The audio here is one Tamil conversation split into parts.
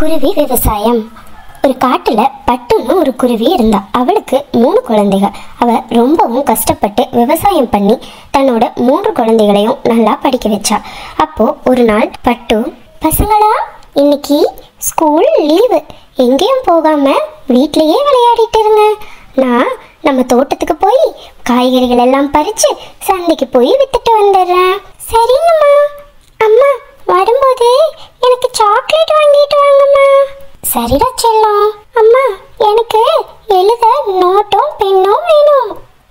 குருவி விவசாயம் ஒரு காட்டுல பட்டுன்னு ஒரு குருவி இருந்தா அவளுக்கு மூணு குழந்தைகள் அவ ரொம்பவும் கஷ்டப்பட்டு விவசாயம் பண்ணி தன்னோட மூன்று குழந்தைகளையும் நல்லா படிக்க வச்சா அப்போ ஒரு நாள் பட்டு பசங்களா இன்னைக்கு ஸ்கூல் லீவு எங்கேயும் போகாம வீட்லயே விளையாடிட்டு இருங்க நான் நம்ம தோட்டத்துக்கு போய் காய்கறிகள் எல்லாம் பறிச்சு சந்தைக்கு போய் வித்துட்டு வந்துடுறேன் சரிங்கம்மா அம்மா வரும்போது எனக்கு சாக்லேட் வாங்கிட்டு வாங்கம்மா சரிடா செல்லம் அம்மா எனக்கு எழுத நோட்டும் பெண்ணும் வேணும்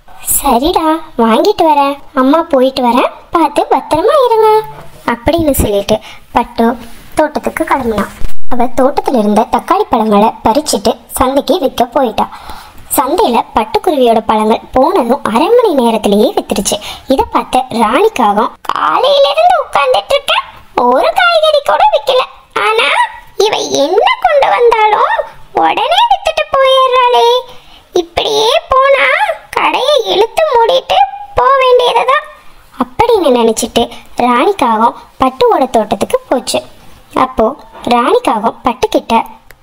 சரிடா வாங்கிட்டு வரேன் அம்மா போயிட்டு வரேன் பார்த்து பத்திரமா இருங்க அப்படின்னு சொல்லிட்டு பட்டு தோட்டத்துக்கு கிளம்புனான் அவ தோட்டத்தில் இருந்த தக்காளி பழங்களை பறிச்சுட்டு சந்தைக்கு விற்க போயிட்டா சந்தையில பட்டுக்குருவியோட பழங்கள் போனதும் அரை மணி நேரத்திலேயே வித்துருச்சு இதை பார்த்த ராணிக்காகவும் காலையில இருந்து உட்கார்ந்துட்டு இருக்கேன் ஒரு காய்கறி கூட விக்கல ஆனா இவ என்ன கொண்டு வந்தாலும் உடனே வித்துட்டு போயிடுறாளே இப்படியே போனா கடையை இழுத்து மூடிட்டு போக வேண்டியதுதான் அப்படின்னு நினைச்சிட்டு ராணிக்காகவும் பட்டுவோட தோட்டத்துக்கு போச்சு அப்போ ராணிக்காகவும் பட்டுக்கிட்ட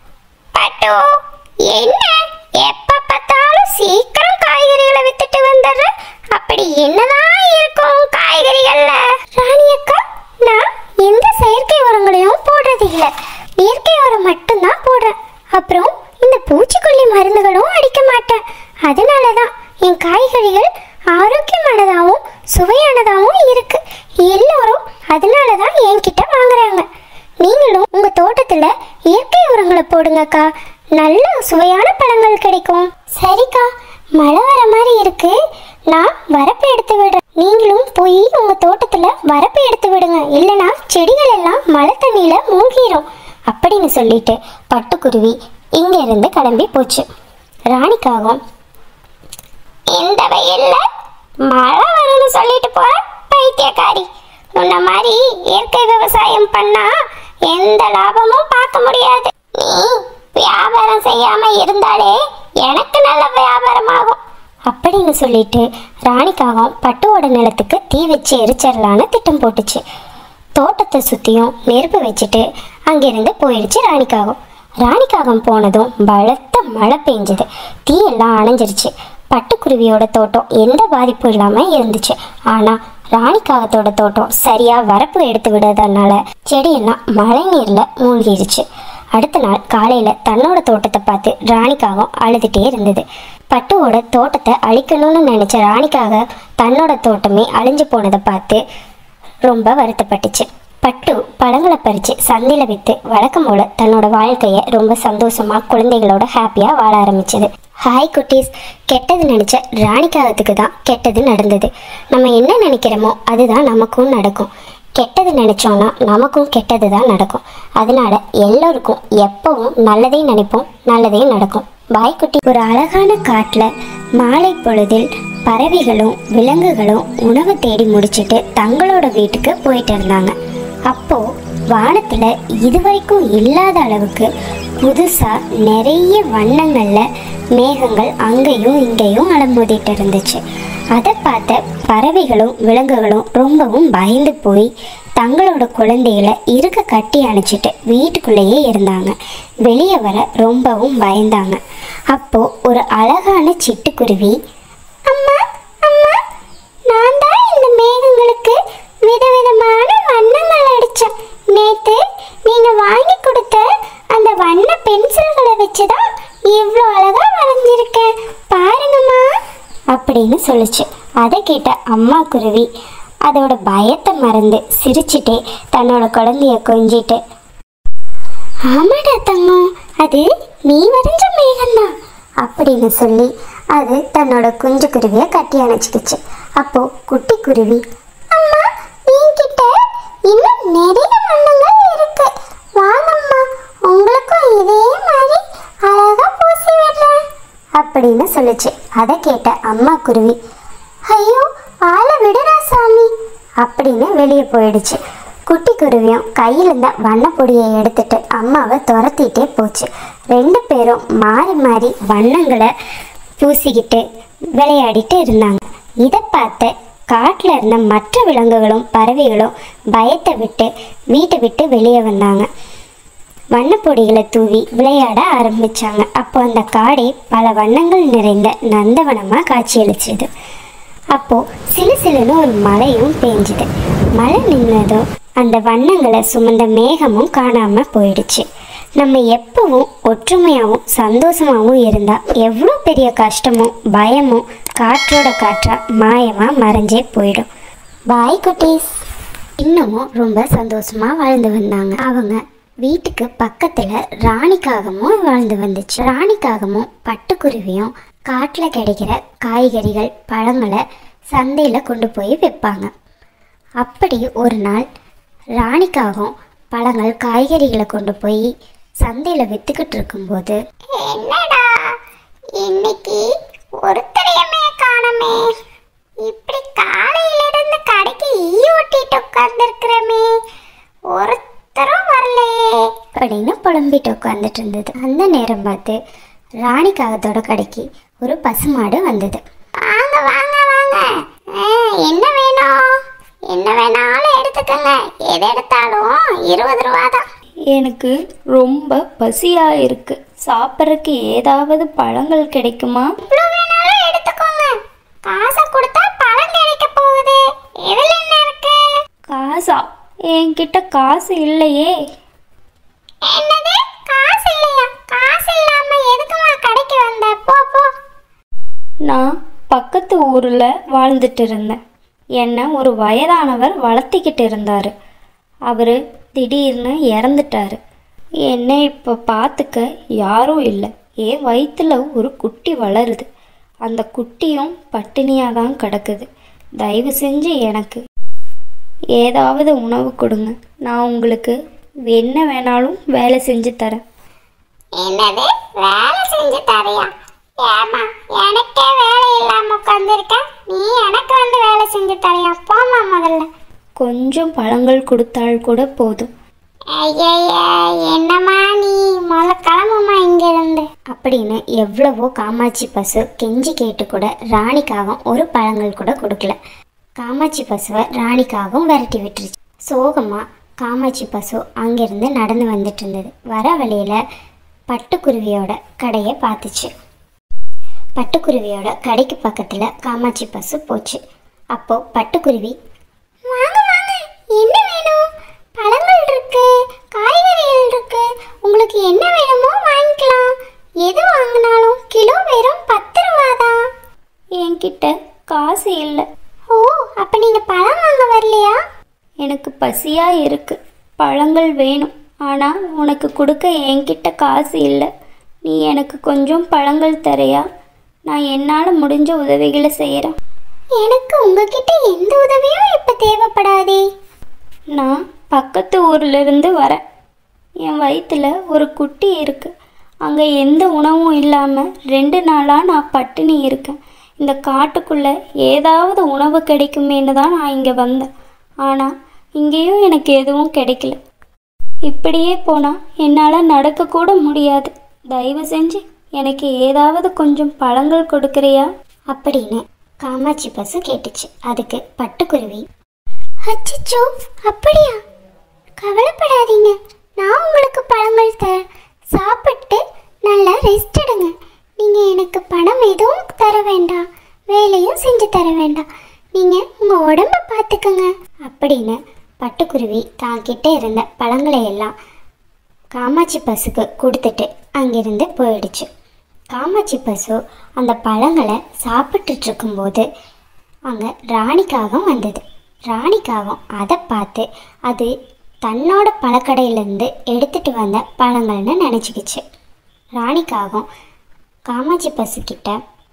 பட்டு என்ன எப்ப பார்த்தாலும் சீக்கிரம் காய்கறிகளை வித்துட்டு வந்துடுற அப்படி என்னதான் இருக்கும் காய்கறிகள்ல ராணி அக்கா நான் எந்த செயற்கை உரங்களையும் போடுறது இல்ல இயற்கை உரம் மட்டும்தான் போடுறேன் அப்புறம் இந்த பூச்சிக்கொல்லி மருந்துகளும் அடிக்க மாட்டேன் அதனாலதான் என் காய்கறிகள் ஆரோக்கியமானதாகவும் சுவையானதாகவும் இருக்கு எல்லோரும் அதனாலதான் என்கிட்ட வாங்குறாங்க நீங்களும் உங்க தோட்டத்துல இயற்கை உரங்களை போடுங்கக்கா நல்ல சுவையான பழங்கள் கிடைக்கும் சரிக்கா மழை வர மாதிரி இருக்கு நான் வரப்பு எடுத்து விடுறேன் நீங்களும் போய் உங்க தோட்டத்துல வரப்பு எடுத்து விடுங்க இல்லனா செடிகள் எல்லாம் மழை தண்ணியில மூழ்கிரும் அப்படின்னு சொல்லிட்டு பட்டுக்குருவி இங்க இருந்து கிளம்பி போச்சு ராணிக்காகவும் இந்த வெயில்ல மழை வரும்னு சொல்லிட்டு போற பைத்தியக்காரி உன்ன மாதிரி இயற்கை விவசாயம் பண்ணா எந்த லாபமும் பார்க்க முடியாது நீ வியாபாரம் செய்யாம இருந்தாலே எனக்கு நல்ல வியாபாரம் ஆகும் அப்படின்னு சொல்லிட்டு ராணிக்காகவும் பட்டுவோட நிலத்துக்கு தீ வச்சு எரிச்சிடலான்னு திட்டம் போட்டுச்சு தோட்டத்தை சுத்தியும் நெருப்பு வச்சுட்டு அங்கிருந்து போயிடுச்சு ராணிக்காகம் ராணிக்காகம் போனதும் பலத்த மழை பெஞ்சது தீயெல்லாம் அணைஞ்சிருச்சு பட்டுக்குருவியோட தோட்டம் எந்த பாதிப்பும் இல்லாம இருந்துச்சு ஆனா ராணிக்காகத்தோட தோட்டம் சரியா வரப்பு எடுத்து விடுறதுனால செடியெல்லாம் மழை நீர்ல மூழ்கிருச்சு அடுத்த நாள் காலையில தன்னோட தோட்டத்தை பார்த்து ராணிக்காகம் அழுதுட்டே இருந்தது பட்டுவோட தோட்டத்தை அழிக்கணும்னு நினைச்ச ராணிக்காக தன்னோட தோட்டமே அழிஞ்சு போனதை பார்த்து ரொம்ப வருத்தப்பட்டுச்சு பட்டு பழங்களை பறித்து சந்தையில் விற்று வழக்கம் போல தன்னோட வாழ்க்கையை ரொம்ப சந்தோஷமாக குழந்தைகளோட ஹாப்பியாக வாழ ஆரம்பிச்சது ஹாய் குட்டீஸ் கெட்டது நினச்ச ராணிக்காகத்துக்கு தான் கெட்டது நடந்தது நம்ம என்ன நினைக்கிறோமோ அதுதான் நமக்கும் நடக்கும் கெட்டது நினைச்சோம்னா நமக்கும் கெட்டது தான் நடக்கும் அதனால எல்லோருக்கும் எப்பவும் நல்லதே நினைப்போம் நல்லதே நடக்கும் பாய் குட்டி ஒரு அழகான காட்டில் மாலை பொழுதில் பறவைகளும் விலங்குகளும் உணவு தேடி முடிச்சிட்டு தங்களோட வீட்டுக்கு போயிட்டு இருந்தாங்க அப்போ வானத்துல இதுவரைக்கும் இல்லாத அளவுக்கு புதுசா நிறைய வண்ணங்கள்ல மேகங்கள் அங்கேயும் இங்கேயும் அலமோதிட்டு இருந்துச்சு அதை பார்த்த பறவைகளும் விலங்குகளும் ரொம்பவும் பயந்து போய் தங்களோட குழந்தைகளை இருக்க கட்டி அணைச்சிட்டு வீட்டுக்குள்ளேயே இருந்தாங்க வெளியே வர ரொம்பவும் பயந்தாங்க அப்போ ஒரு அழகான சிட்டுக்குருவி அம்மா அம்மா நான் தான் இந்த மேகங்களுக்கு விதவிதமான வண்ணங்கள் அடிச்சேன் நேத்து நீங்க வாங்கி கொடுத்த அந்த வண்ண பென்சில்களை வச்சு தான் இவ்வளோ அழகா வரைஞ்சிருக்கேன் பாருங்கம்மா அப்படின்னு சொல்லுச்சு அதை கேட்ட அம்மா குருவி அதோட பயத்தை மறந்து சிரிச்சிட்டே தன்னோட குழந்தைய கொஞ்சிட்டு ஆமாடா தங்கம் அது நீ வரைஞ்ச மேகம்தான் அப்படின்னு சொல்லி அது தன்னோட குஞ்சு குருவியை கட்டி அணைச்சிக்கிச்சு அப்போ குட்டி குருவி அம்மா என்கிட்ட இன்னும் நிறைய வண்ணங்கள் இருக்கு வாங்கம்மா உங்களுக்கும் இதே மாதிரி அழகா பூசி விடுறேன் அப்படின்னு சொல்லுச்சு அதை கேட்ட அம்மா குருவி ஐயோ ஆளை விடுறா சாமி அப்படின்னு வெளியே போயிடுச்சு குட்டி குருவியும் கையில் இருந்த வண்ணப்பொடியை எடுத்துட்டு அம்மாவை துரத்திட்டே போச்சு ரெண்டு பேரும் மாறி மாறி வண்ணங்களை பூசிக்கிட்டு விளையாடிட்டு இருந்தாங்க இதை பார்த்த காட்டில் இருந்த மற்ற விலங்குகளும் பறவைகளும் பயத்தை விட்டு வீட்டை விட்டு வெளியே வந்தாங்க வண்ணப்பொடிகளை தூவி விளையாட ஆரம்பிச்சாங்க அப்போ அந்த காடே பல வண்ணங்கள் நிறைந்த நந்தவனமாக காட்சியளிச்சது அப்போ சிலு சிலுன்னு ஒரு மழையும் பெஞ்சுது மழை நின்னதும் அந்த வண்ணங்களை சுமந்த மேகமும் காணாம போயிடுச்சு நம்ம எப்பவும் ஒற்றுமையாகவும் சந்தோஷமாகவும் இருந்தால் எவ்வளோ பெரிய கஷ்டமும் பயமும் காற்றோட காற்றா மாயமாக மறைஞ்சே போயிடும் பாய் குட்டீஸ் இன்னமும் ரொம்ப சந்தோஷமா வாழ்ந்து வந்தாங்க அவங்க வீட்டுக்கு பக்கத்துல ராணிக்காகமும் வாழ்ந்து வந்துச்சு ராணிக்காகமும் பட்டுக்குருவியும் காட்டில் கிடைக்கிற காய்கறிகள் பழங்களை சந்தையில் கொண்டு போய் விற்பாங்க அப்படி ஒரு நாள் ராணிக்காகவும் பழங்கள் காய்கறிகளை கொண்டு போய் சந்தையில் வித்துக்கிட்டு இருக்கும்போது என்னடா இன்னைக்கு ஒருத்தரையுமே காணமே இப்படி காலையில இருந்து கடைக்கு ஈ ஓட்டிட்டு உட்கார்ந்துருக்கிறமே ஒருத்தரும் வரலையே அப்படின்னு புலம்பிட்டு உட்கார்ந்துட்டு இருந்தது அந்த நேரம் பார்த்து ராணிக்காகத்தோட கடைக்கு ஒரு பசுமாடு வந்தது வாங்க வாங்க வாங்க ஆ, என்ன வேணும் என்ன வேணாலும் எடுத்துக்கோங்க எது எடுத்தாலும் இருபது ரூபா தான் எனக்கு ரொம்ப பசியா இருக்கு சாப்பிட்றதுக்கு ஏதாவது பழங்கள் கிடைக்குமா இவ்வளோ வேணாலும் எடுத்துக்கோங்க காசை கொடுத்தா பழம் கிடைக்க போகுது எதுல என்ன இருக்கு காசா என்கிட்ட காசு இல்லையே என்னது காசு இல்லையா காசு இல்லாம எதுக்குமா கடைக்கு வந்த போ போ நான் பக்கத்து ஊரில் வாழ்ந்துட்டு இருந்தேன் என்னை ஒரு வயதானவர் வளர்த்திக்கிட்டு இருந்தார் அவர் திடீர்னு இறந்துட்டாரு என்னை இப்போ பார்த்துக்க யாரும் இல்லை என் வயிற்றுல ஒரு குட்டி வளருது அந்த குட்டியும் பட்டினியாக தான் கிடக்குது தயவு செஞ்சு எனக்கு ஏதாவது உணவு கொடுங்க நான் உங்களுக்கு என்ன வேணாலும் வேலை செஞ்சு தரேன் என்னது வேலை செஞ்சு தரியா ஏமா எனக்கே வேலை இல்லாம உட்காந்துருக்க நீ எனக்கு வந்து வேலை செஞ்சு தரியா போமா முதல்ல கொஞ்சம் பழங்கள் கொடுத்தால் கூட போதும் ஐயா என்னம்மா நீ முதல்ல கிளம்புமா இங்கிருந்து அப்படின்னு எவ்வளவோ காமாட்சி பசு கெஞ்சி கேட்டு கூட ராணிக்காகவும் ஒரு பழங்கள் கூட கொடுக்கல காமாட்சி பசுவை ராணிக்காகவும் விரட்டி விட்டுருச்சு சோகமா காமாட்சி பசு அங்கிருந்து நடந்து வந்துட்டு இருந்தது வர வழியில பட்டுக்குருவியோட கடையை பார்த்துச்சு பட்டுக்குருவியோட கடைக்கு பக்கத்துல காமாட்சி பசு போச்சு அப்போ பட்டுக்குருவி வாங்க வாங்க என்ன வேணும் பழங்கள் இருக்கு காய்கறிகள் இருக்கு உங்களுக்கு என்ன வேணுமோ வாங்கிக்கலாம் எது வாங்கினாலும் கிலோ வெறும் பத்து ரூபா தான் என்கிட்ட காசு இல்லை ஓ அப்ப நீங்க பழம் வாங்க வரலையா எனக்கு பசியாக இருக்கு பழங்கள் வேணும் ஆனால் உனக்கு கொடுக்க என்கிட்ட காசு இல்லை நீ எனக்கு கொஞ்சம் பழங்கள் தரையா நான் என்னால் முடிஞ்ச உதவிகளை செய்கிறேன் எனக்கு உங்ககிட்ட எந்த உதவியும் இப்ப தேவைப்படாதே நான் பக்கத்து ஊர்ல இருந்து வரேன் என் வயிற்றுல ஒரு குட்டி இருக்கு அங்கே எந்த உணவும் இல்லாமல் ரெண்டு நாளாக நான் பட்டினி இருக்கேன் இந்த காட்டுக்குள்ளே ஏதாவது உணவு கிடைக்குமேன்னு தான் நான் இங்கே வந்தேன் ஆனால் இங்கேயும் எனக்கு எதுவும் கிடைக்கல இப்படியே போனால் என்னால் நடக்கக்கூட முடியாது தயவு செஞ்சு எனக்கு ஏதாவது கொஞ்சம் பழங்கள் கொடுக்குறியா அப்படின்னு காமாட்சி பசு கேட்டுச்சு அதுக்கு பட்டுக்குருவி அச்சச்சோ அப்படியா கவலைப்படாதீங்க நான் உங்களுக்கு பழங்கள் தரேன் சாப்பிட்டு நல்லா ரெஸ்ட் எடுங்க நீங்கள் எனக்கு பணம் எதுவும் தர வேண்டாம் வேலையும் செஞ்சு தர வேண்டாம் நீங்கள் உங்கள் உடம்ப பார்த்துக்கங்க அப்படின்னு பட்டுக்குருவி தான் கிட்ட இருந்த பழங்களை எல்லாம் காமாட்சி பசுக்கு கொடுத்துட்டு அங்கிருந்து போயிடுச்சு காமாட்சி பசு அந்த பழங்களை சாப்பிட்டுட்டு இருக்கும்போது அங்கே ராணிக்காகம் வந்தது ராணிக்காகம் அதை பார்த்து அது தன்னோட பழக்கடையிலேருந்து எடுத்துட்டு வந்த பழங்கள்னு நினச்சிக்கிச்சு ராணிக்காகம் காமாட்சி பசு கிட்ட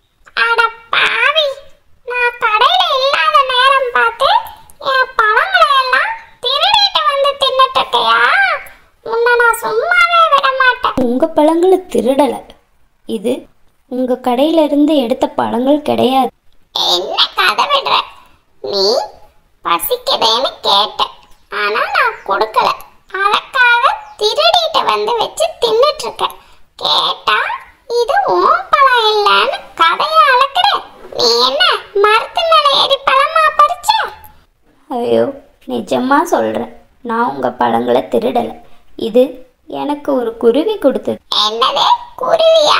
அட பாவி நான் கடையில இல்லாத நேரம் பார்த்து என் பழங்களை எல்லாம் திருடிட்டு வந்து தின்னுட்டு இருக்கியா உன்னை நான் சும்மாவே விட மாட்டேன் உங்கள் பழங்களை திருடலை இது உங்கள் கடையிலிருந்து எடுத்த பழங்கள் கிடையாது என்ன கதை விடுற நீ பசிக்குதேன்னு கேட்ட ஆனா நான் கொடுக்கல அதற்காக திருடிட்டு வந்து வச்சு தின்னுட்டு இருக்க கேட்டா இது உன் பழம் இல்லைன்னு கதையை அளக்குற நீ என்ன மரத்து மேல ஏறி பழமா பறிச்ச ஐயோ நிஜமாக சொல்கிறேன் நான் உங்கள் பழங்களை திருடலை இது எனக்கு ஒரு குருவி கொடுத்தது என்னது குருவியா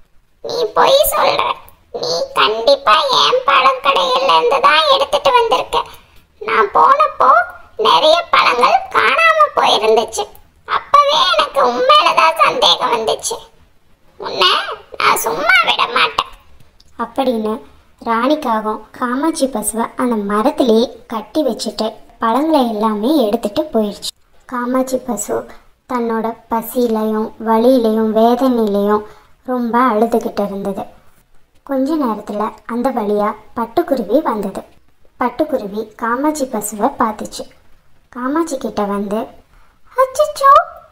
நீ பொய் சொல்ற நீ கண்டிப்பா என் பழக்கடையில இருந்து தான் எடுத்துட்டு வந்திருக்க நான் போனப்போ நிறைய பழங்கள் காணாம போயிருந்துச்சு அப்பவே எனக்கு உண்மையிலதான் சந்தேகம் வந்துச்சு உன்னை நான் சும்மா விட மாட்டேன் அப்படின்னு ராணிக்காகவும் காமாட்சி பசுவை அந்த மரத்திலேயே கட்டி வச்சுட்டு பழங்களை எல்லாமே எடுத்துட்டு போயிடுச்சு காமாட்சி பசு தன்னோட பசியிலையும் வலியிலையும் வேதனையிலையும் ரொம்ப அழுதுகிட்டு இருந்தது கொஞ்ச நேரத்தில் அந்த வழியாக பட்டுக்குருவி வந்தது பட்டுக்குருவி காமாட்சி பசுவை பார்த்துச்சு காமாட்சி கிட்ட வந்து அச்சச்சோ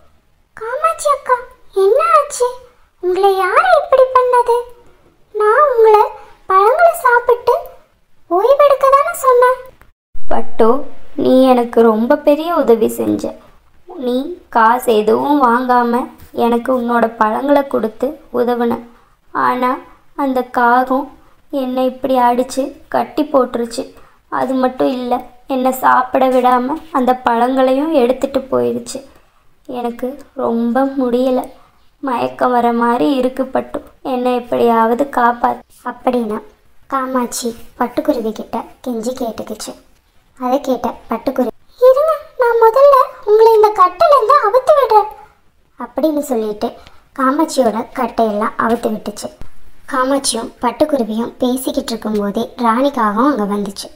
காமாட்சி அக்கா என்ன ஆச்சு உங்களை யார் இப்படி பண்ணது நான் உங்களை பழங்களை சாப்பிட்டு ஓய்வெடுக்க தானே சொன்னேன் பட்டு நீ எனக்கு ரொம்ப பெரிய உதவி செஞ்ச நீ காசு எதுவும் வாங்காம எனக்கு உன்னோட பழங்களை கொடுத்து உதவுன ஆனால் அந்த காகம் என்னை இப்படி அடித்து கட்டி போட்டுருச்சு அது மட்டும் இல்லை என்னை சாப்பிட விடாமல் அந்த பழங்களையும் எடுத்துட்டு போயிடுச்சு எனக்கு ரொம்ப முடியலை மயக்கம் வர மாதிரி இருக்கு பட்டு என்னை எப்படியாவது காப்பாத்து அப்படின்னு காமாட்சி பட்டுக்குருவி கிட்ட கெஞ்சி கேட்டுக்குச்சு அதை கேட்ட பட்டுக்குருவி இருங்க நான் முதல்ல உங்களை இந்த கட்டிலேருந்து அவுத்து விடுறேன் அப்படின்னு சொல்லிட்டு காமாட்சியோட கட்டையெல்லாம் அவுத்து விட்டுச்சு காமாட்சியும் பட்டுக்குருவியும் பேசிக்கிட்டு இருக்கும்போதே ராணிக்காகவும் அங்கே வந்துச்சு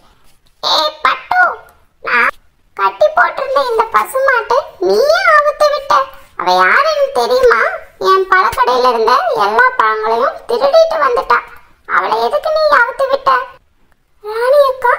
ஏ பட்டு நான் கட்டி போட்டிருந்த இந்த பசுமாட்டை நீயே அவுத்து விட்ட அவ யாருன்னு தெரியுமா என் பழக்கடையில இருந்த எல்லா பழங்களையும் திருடிட்டு வந்துட்டா அவளை எதுக்கு நீ அவுத்து விட்ட ராணி அக்கா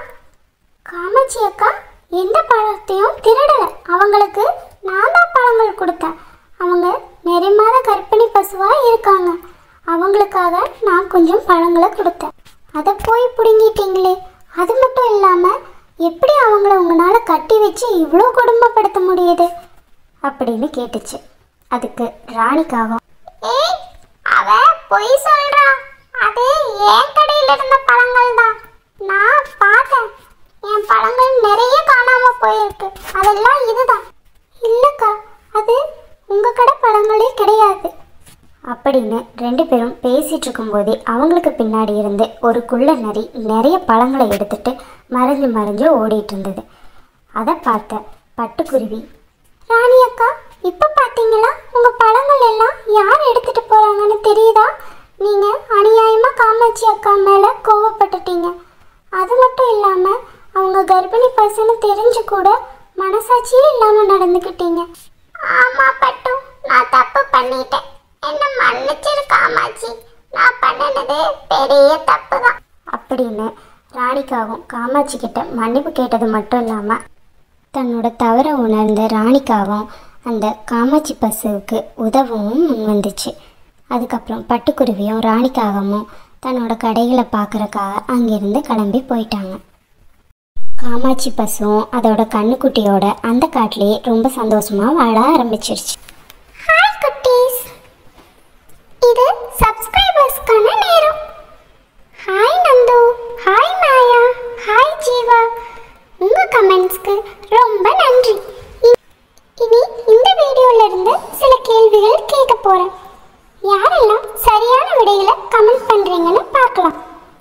காமாட்சி அக்கா எந்த பழத்தையும் திருடல அவங்களுக்கு நான் தான் பழங்கள் கொடுத்தேன் அவங்க நிறைமாத கர்ப்பிணி பசுவா இருக்காங்க அவங்களுக்காக நான் கொஞ்சம் பழங்களை கொடுத்தேன் அதை போய் பிடுங்கிட்டீங்களே அது மட்டும் இல்லாமல் எப்படி அவங்கள உங்களால கட்டி வச்சு இவ்வளோ குடும்பப்படுத்த முடியுது அப்படின்னு கேட்டுச்சு அதுக்கு ராணிக்காகவும் ஏய் அவ பொய் சொல்றா அது என் கடையில இருந்த பழங்கள் தான் நான் பார்த்தேன் என் பழங்கள் நிறைய காணாம போயிருக்கு அதெல்லாம் இதுதான் இல்லக்கா அது உங்க கடை பழங்களே கிடையாது அப்படின்னு ரெண்டு பேரும் பேசிட்டு இருக்கும்போதே அவங்களுக்கு பின்னாடி இருந்து ஒரு குள்ள நரி நிறைய பழங்களை எடுத்துட்டு மறைஞ்சு மறைஞ்சு ஓடிட்டு இருந்தது அதை பார்த்த பட்டுக்குருவி ராணி அக்கா இப்போ பார்த்தீங்களா உங்கள் பழங்கள் எல்லாம் யார் எடுத்துட்டு போகிறாங்கன்னு தெரியுதா நீங்கள் அநியாயமாக காமாட்சி அக்கா மேலே கோவப்பட்டுட்டீங்க அது மட்டும் இல்லாமல் அவங்க கர்ப்பிணி பசன்னு தெரிஞ்சு கூட மனசாட்சியே இல்லாமல் நடந்துக்கிட்டீங்க ஆமாம் பட்டு நான் தப்பு பண்ணிட்டேன் என்ன மன்னிச்சிரு காமாட்சி நான் பண்ணினது பெரிய தப்பு தான் அப்படின்னு ராணிக்காகவும் காமாட்சி கிட்ட மன்னிப்பு கேட்டது மட்டும் இல்லாமல் தன்னோட தவறை உணர்ந்த ராணிக்காகவும் அந்த காமாட்சி பசுவுக்கு உதவவும் முன் வந்துச்சு அதுக்கப்புறம் பட்டுக்குருவியும் ராணிக்காகவும் தன்னோட கடைகளை பார்க்குறக்காக அங்கிருந்து கிளம்பி போயிட்டாங்க காமாட்சி பசுவும் அதோட கண்ணுக்குட்டியோட அந்த காட்டிலேயே ரொம்ப சந்தோஷமாக வாழ ஆரம்பிச்சிருச்சு ஹாய் குட்டீஸ் இது சப்ஸ்கிரைபர்ஸ்க்கான நேரம் hi Nandhu hi Maya hi Jeeva உங்க கமெண்ட்ஸ்க்கு ரொம்ப நன்றி இ- இனி இந்த வீடியோல இருந்து சில கேள்விகள் கேட்க போறேன் யாரெல்லாம் சரியான விடைகளை கமெண்ட் பண்றீங்கன்னு பார்க்கலாம்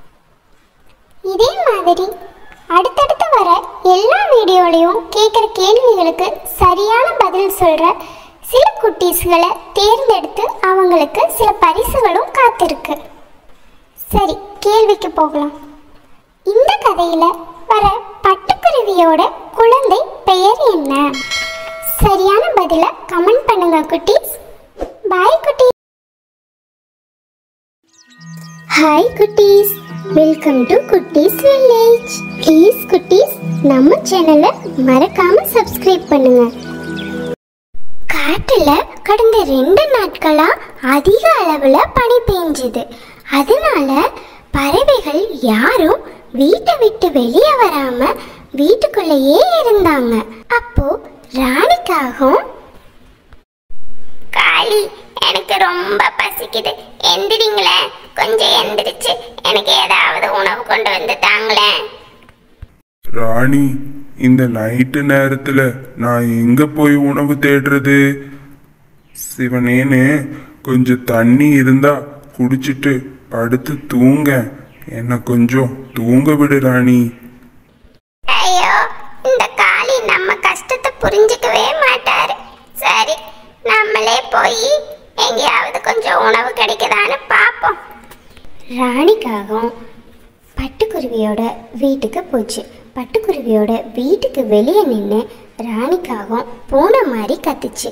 இதே மாதிரி அடுத்தடுத்து வர எல்லா வீடியோலையும் கேட்குற கேள்விகளுக்கு சரியான பதில் சொல்ற சில குட்டீஸ்களை தேர்ந்தெடுத்து அவங்களுக்கு சில பரிசுகளும் காத்திருக்கு சரி கேள்விக்கு போகலாம் இந்த கதையில வர பட்டுக்குருவியோட குழந்தை பெயர் என்ன சரியான பதில கமெண்ட் பண்ணுங்க குட்டீஸ் பாய் குட்டீஸ் ஹாய் குட்டீஸ் வெல்கம் டு குட்டீஸ் வில்லேஜ் ப்ளீஸ் குட்டீஸ் நம்ம சேனலை மறக்காம சப்ஸ்கிரைப் பண்ணுங்க காட்டுல கடந்த ரெண்டு நாட்களா அதிக அளவுல பனி பெஞ்சுது அதனால பறவைகள் யாரும் வீட்டை விட்டு வெளியே வராம வீட்டுக்குள்ளேயே இருந்தாங்க அப்போ ராணிக்காகவும் காளி எனக்கு ரொம்ப பசிக்குது எந்திரிங்களேன் கொஞ்சம் எந்திரிச்சு எனக்கு ஏதாவது உணவு கொண்டு வந்து தாங்களேன் ராணி இந்த நைட்டு நேரத்துல நான் எங்க போய் உணவு தேடுறது சிவனேன்னு கொஞ்சம் தண்ணி இருந்தா குடிச்சிட்டு படுத்து தூங்க என்ன கொஞ்சம் தூங்க விடு ராணி ஐயோ இந்த காளி நம்ம கஷ்டத்தை புரிஞ்சுக்கவே மாட்டாரு சரி நம்மளே போய் எங்கேயாவது கொஞ்சம் உணவு கிடைக்குதான்னு பார்ப்போம் ராணிக்காகவும் பட்டுக்குருவியோட வீட்டுக்கு போச்சு பட்டுக்குருவியோட வீட்டுக்கு வெளியே நின்று ராணிக்காகவும் பூனை மாதிரி கத்துச்சு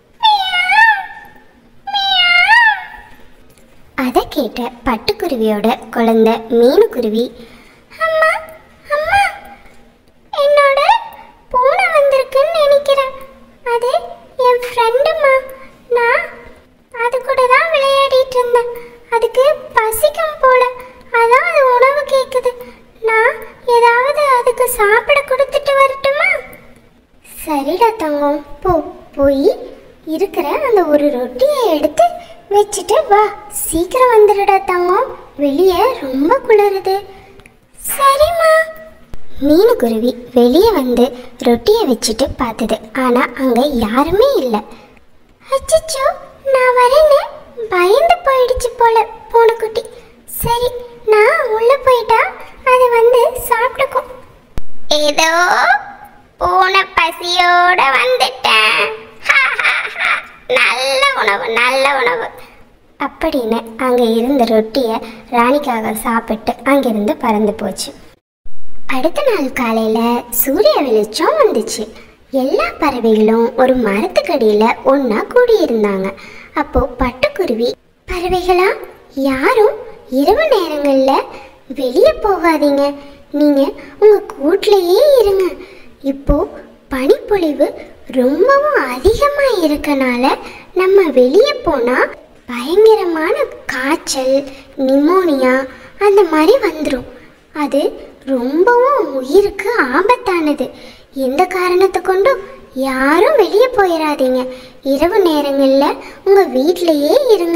அதை கேட்ட பட்டுக்குருவியோட குழந்தை மீனுக்குருவி அம்மா அம்மா என்னோட பூனை வந்திருக்குன்னு நினைக்கிறேன் அது என் ஃப்ரெண்டுமா நான் அது கூட தான் விளையாடிட்டு இருந்தேன் அதுக்கு பசிக்கும் போல அதான் அது உணவு கேட்குது நான் ஏதாவது அதுக்கு சாப்பிட கொடுத்துட்டு வரட்டுமா சரிடா தங்கம் போ போய் இருக்கிற அந்த ஒரு ரொட்டியை எடுத்து வச்சுட்டு வா சீக்கிரம் வந்துடுடா தங்கம் வெளியே ரொம்ப குளிருது சரிம்மா மீனுக்குருவி வெளியே வந்து ரொட்டியை வச்சுட்டு பார்த்தது ஆனால் அங்கே யாருமே இல்லை அச்சச்சோ நான் வரேன்னு பயந்து போயிடுச்சு போல பூனைக்குட்டி சரி நான் உள்ளே போயிட்டா அது வந்து சாப்பிட்டுக்கும் ஏதோ பூனை பசியோட வந்துட்டேன் நல்ல உணவு நல்ல உணவு அப்படின்னு அங்கே இருந்த ரொட்டியை ராணிக்காக சாப்பிட்டு அங்கிருந்து பறந்து போச்சு அடுத்த நாள் காலையில் சூரிய வெளிச்சம் வந்துச்சு எல்லா பறவைகளும் ஒரு மரத்துக்கடியில் ஒன்றா கூடியிருந்தாங்க அப்போ பட்டுக்குருவி பறவைகளா யாரும் இரவு நேரங்களில் வெளியே போகாதீங்க நீங்கள் உங்கள் கூட்டிலேயே இருங்க இப்போ பனிப்பொழிவு ரொம்பவும் அதிகமாக இருக்கனால நம்ம வெளியே போனால் பயங்கரமான காய்ச்சல் நிமோனியா அந்த மாதிரி வந்துடும் அது ரொம்பவும் உயிருக்கு ஆபத்தானது எந்த காரணத்தை கொண்டும் யாரும் வெளியே போயிடாதீங்க இரவு நேரங்களில் உங்கள் வீட்டிலேயே இருங்க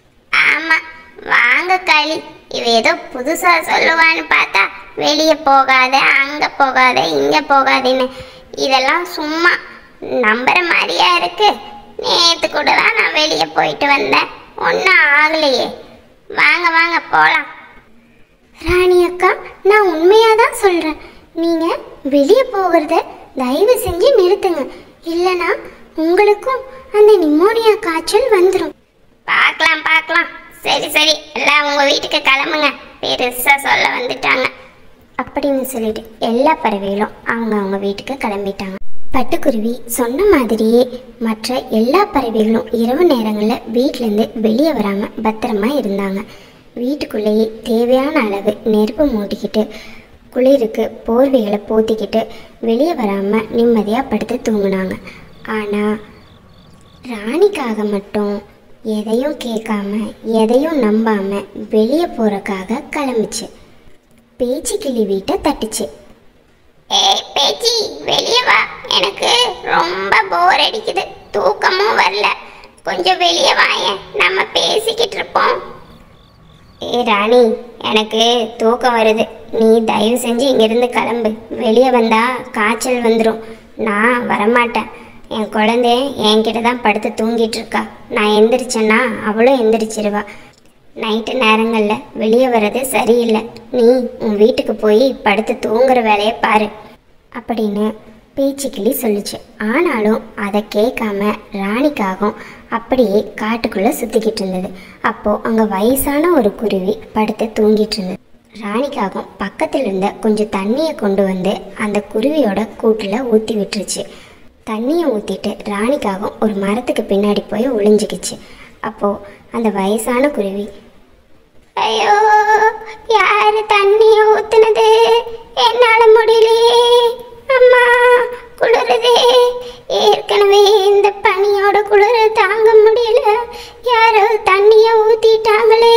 ஆமாம் வாங்க களி இவ ஏதோ புதுசாக சொல்லுவான்னு பார்த்தா வெளியே போகாத அங்கே போகாத இங்கே போகாதேன்னு இதெல்லாம் சும்மா நம்புற மாதிரியா இருக்கு நேற்று கூட தான் நான் வெளியே போயிட்டு வந்தேன் ஒன்றும் ஆகலையே வாங்க வாங்க போகலாம் ராணி அக்கா நான் உண்மையாக தான் சொல்கிறேன் நீங்கள் வெளியே போகிறத தயவு செஞ்சு நிறுத்துங்க இல்லைனா உங்களுக்கும் அந்த நிமோனியா காய்ச்சல் வந்துடும் பார்க்கலாம் பார்க்கலாம் சரி சரி எல்லாம் உங்கள் வீட்டுக்கு கிளம்புங்க பெருசாக சொல்ல வந்துட்டாங்க அப்படின்னு சொல்லிட்டு எல்லா பறவைகளும் அவங்க அவங்க வீட்டுக்கு கிளம்பிட்டாங்க பட்டுக்குருவி சொன்ன மாதிரியே மற்ற எல்லா பறவைகளும் இரவு நேரங்களில் வீட்டிலேருந்து வெளியே வராமல் பத்திரமா இருந்தாங்க வீட்டுக்குள்ளேயே தேவையான அளவு நெருப்பு மூட்டிக்கிட்டு குளிருக்கு போர்வைகளை போத்திக்கிட்டு வெளியே வராமல் நிம்மதியாக படுத்து தூங்குனாங்க ஆனால் ராணிக்காக மட்டும் எதையும் கேட்காம எதையும் நம்பாம வெளியே போறக்காக கிளம்பிச்சு பேச்சு கிளி வீட்டை தட்டுச்சு ஏய் பேச்சி வெளியே வா எனக்கு ரொம்ப போர் அடிக்குது தூக்கமும் வரல கொஞ்சம் வெளியே வாயேன் நம்ம பேசிக்கிட்டு இருப்போம் ஏ ராணி எனக்கு தூக்கம் வருது நீ தயவு செஞ்சு இங்கிருந்து கிளம்பு வெளியே வந்தா காய்ச்சல் வந்துடும் நான் வரமாட்டேன் என் குழந்தை என்கிட்ட தான் படுத்து தூங்கிட்டு இருக்கா நான் எந்திரிச்சேன்னா அவளும் எந்திரிச்சிருவா நைட்டு நேரங்களில் வெளியே வர்றது சரியில்லை நீ உன் வீட்டுக்கு போய் படுத்து தூங்குற வேலையை பாரு அப்படின்னு பேச்சுக்கிளி சொல்லுச்சு ஆனாலும் அதை கேட்காம ராணிக்காகவும் அப்படியே காட்டுக்குள்ளே சுற்றிக்கிட்டு இருந்தது அப்போது அங்கே வயசான ஒரு குருவி படுத்து தூங்கிட்டு இருந்தது ராணிக்காகவும் பக்கத்தில் இருந்த கொஞ்சம் தண்ணியை கொண்டு வந்து அந்த குருவியோட கூட்டில் ஊற்றி விட்டுருச்சு தண்ணியை ஊற்றிட்டு ராணிக்காகவும் ஒரு மரத்துக்கு பின்னாடி போய் ஒளிஞ்சுக்கிச்சு அப்போது அந்த வயசான குருவி ஐயோ யாரு தண்ணியை ஊத்துனது என்னால முடியலையே அம்மா குளிருதே ஏற்கனவே இந்த பனியோட குளிர தாங்க முடியல யாரோ தண்ணியை ஊத்திட்டாங்களே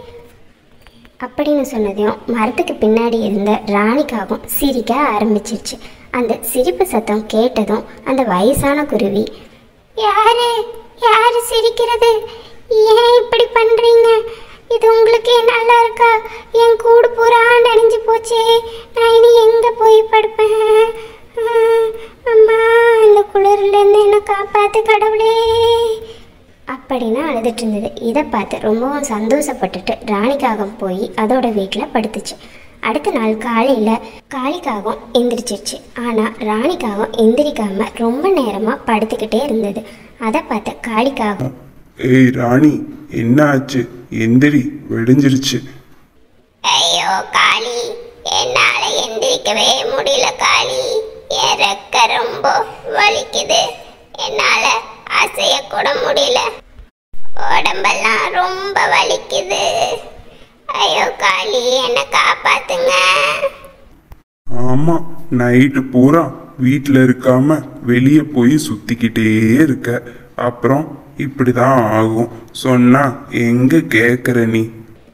அப்படின்னு சொன்னதையும் மரத்துக்கு பின்னாடி இருந்த ராணிக்காகவும் சிரிக்க ஆரம்பிச்சிருச்சு அந்த சிரிப்பு சத்தம் கேட்டதும் அந்த வயசான குருவி யாரு யாரு சிரிக்கிறது ஏன் இப்படி பண்றீங்க இது உங்களுக்கு நல்லா இருக்கா என் கூடு பூரா நனைஞ்சு போச்சே நான் இனி எங்க போய் படுப்பேன் ஆ, அம்மா இந்த குளிர்ல இருந்து என்ன காப்பாத்து கடவுளே அப்படின்னு அழுதுட்டு இருந்தது இதை பார்த்து ரொம்பவும் சந்தோஷப்பட்டுட்டு ராணிக்காகம் போய் அதோட வீட்டில் படுத்துச்சு அடுத்த நாள் காலையில் காளிக்காகம் எந்திரிச்சிருச்சு ஆனால் ராணிக்காகம் எந்திரிக்காம ரொம்ப நேரமாக படுத்துக்கிட்டே இருந்தது அதை பார்த்த காளிக்காகம் ஏய் ராணி என்ன ஆச்சு எந்திரி வெடிஞ்சிருச்சு ஐயோ காளி என்னால எந்திரிக்கவே முடியல காளி என் ரெக்க ரொம்ப வலிக்குது என்னால அசைய கூட முடியல உடம்பெல்லாம் ரொம்ப வலிக்குது ஐயோ காளி என்னை காப்பாத்துங்க ஆமா நைட்டு பூரா வீட்டில் இருக்காம வெளியே போய் சுத்திக்கிட்டே இருக்க அப்புறம் இப்படிதான் ஆகும் சொன்னா எங்க கேக்குற நீ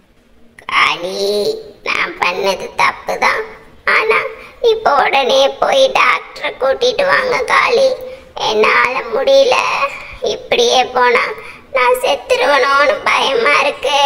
காளி நான் பண்ணது தப்பு தான் ஆனா இப்போ உடனே போய் டாக்டரை கூட்டிட்டு வாங்க காளி என்னால முடியல இப்படியே போனா நான் செத்துருவனோன்னு பயமா இருக்கு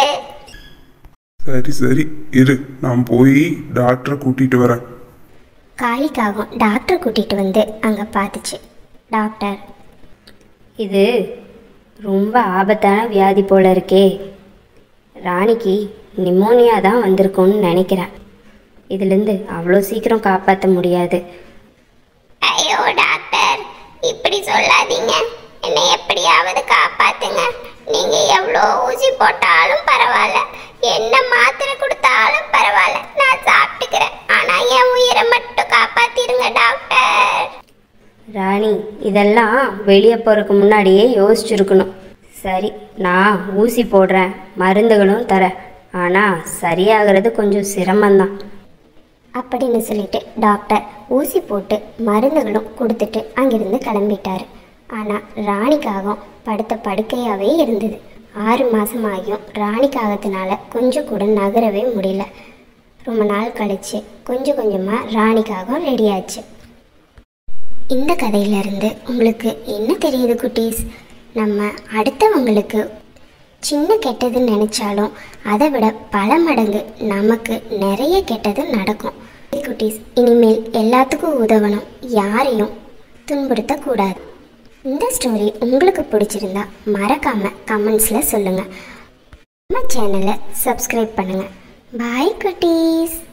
சரி சரி இரு நான் போய் டாக்டரை கூட்டிட்டு வரேன் காளிக்காகவும் டாக்டர் கூட்டிட்டு வந்து அங்க பார்த்துச்சு டாக்டர் இது ரொம்ப ஆபத்தான வியாதி போல இருக்கே ராணிக்கு நிமோனியா தான் வந்திருக்கும்னு நினைக்கிறேன் இதுலேருந்து அவ்வளோ சீக்கிரம் காப்பாற்ற முடியாது ஐயோ டாக்டர் இப்படி சொல்லாதீங்க என்னை எப்படியாவது காப்பாத்துங்க நீங்க எவ்வளோ ஊசி போட்டாலும் பரவாயில்ல என்ன மாத்திரை கொடுத்தாலும் பரவாயில்ல நான் சாப்பிட்டுக்கிறேன் ஆனா என் உயிரை மட்டும் காப்பாத்திருங்க டாக்டர் ராணி இதெல்லாம் வெளியே போகிறதுக்கு முன்னாடியே யோசிச்சிருக்கணும் சரி நான் ஊசி போடுறேன் மருந்துகளும் தரேன் ஆனால் சரியாகிறது கொஞ்சம் சிரமம்தான் அப்படின்னு சொல்லிட்டு டாக்டர் ஊசி போட்டு மருந்துகளும் கொடுத்துட்டு அங்கிருந்து கிளம்பிட்டாரு ஆனால் ராணிக்காகம் படுத்த படுக்கையாகவே இருந்தது ஆறு மாதமாகியும் ராணிக்காகத்தினால கொஞ்சம் கூட நகரவே முடியல ரொம்ப நாள் கழிச்சு கொஞ்சம் கொஞ்சமாக ராணிக்காகம் ரெடி ஆச்சு இந்த கதையிலிருந்து உங்களுக்கு என்ன தெரியுது குட்டீஸ் நம்ம அடுத்தவங்களுக்கு சின்ன கெட்டதுன்னு நினைச்சாலும் அதை விட பல மடங்கு நமக்கு நிறைய கெட்டது நடக்கும் குட்டீஸ் இனிமேல் எல்லாத்துக்கும் உதவணும் யாரையும் துன்புறுத்தக்கூடாது இந்த ஸ்டோரி உங்களுக்கு பிடிச்சிருந்தா மறக்காம கமெண்ட்ஸில் சொல்லுங்கள் நம்ம சேனலை சப்ஸ்கிரைப் பண்ணுங்கள் பாய் குட்டீஸ்